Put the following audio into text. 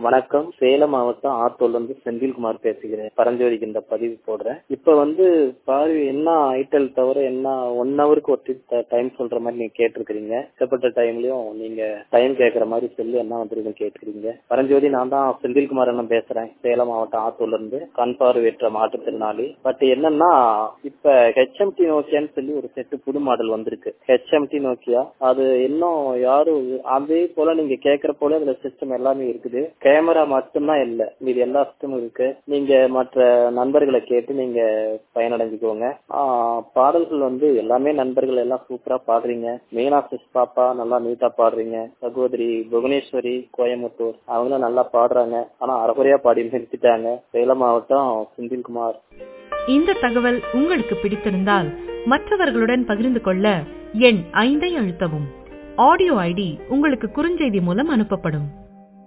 வணக்கம் சேலம் மாவட்டம் ஆத்தூர்ல இருந்து செந்தில்குமார் பேசுகிறேன் பரஞ்சோதிக்கு இந்த பதிவு போடுறேன் இப்ப வந்து பாரு என்ன ஐட்டல் தவிர என்ன ஒன் ஹவருக்கு ஒரு டைம் சொல்ற மாதிரி நீங்க கேட்டிருக்கிறீங்க இஷ்டப்பட்ட டைம்லயும் நீங்க டைம் கேட்கற மாதிரி சொல்லி என்ன வந்துருக்கு கேட்கறீங்க பரஞ்சோதி நான் தான் செந்தில்குமார் என்ன பேசுறேன் சேலம் மாவட்டம் ஆத்தூர்ல இருந்து கண் பார்வையற்ற மாற்றுத்திறனாளி பட் என்னன்னா இப்ப ஹெச்எம்டி நோக்கியான்னு சொல்லி ஒரு செட்டு புது மாடல் வந்திருக்கு ஹெச்எம்டி நோக்கியா அது இன்னும் யாரும் அதே போல நீங்க கேட்கற போல அதுல சிஸ்டம் எல்லாமே இருக்குது கேமரா மட்டும்தான் இல்ல மீது எல்லா சிஸ்டமும் இருக்கு நீங்க மற்ற நண்பர்களை கேட்டு நீங்க பயனடைஞ்சுக்கோங்க ஆஹ் பாடல்கள் வந்து எல்லாமே நண்பர்கள் எல்லாம் சூப்பரா பாடுறீங்க மீனா சிஸ் பாப்பா நல்லா நீட்டா பாடுறீங்க சகோதரி புவனேஸ்வரி கோயம்புத்தூர் அவங்களும் நல்லா பாடுறாங்க ஆனா அரைகுறையா பாடி நிறுத்திட்டாங்க சேலம் மாவட்டம் செந்தில்குமார் இந்த தகவல் உங்களுக்கு பிடித்திருந்தால் மற்றவர்களுடன் பகிர்ந்து கொள்ள எண் ஐந்தை அழுத்தவும் ஆடியோ ஐடி உங்களுக்கு குறுஞ்செய்தி மூலம் அனுப்பப்படும்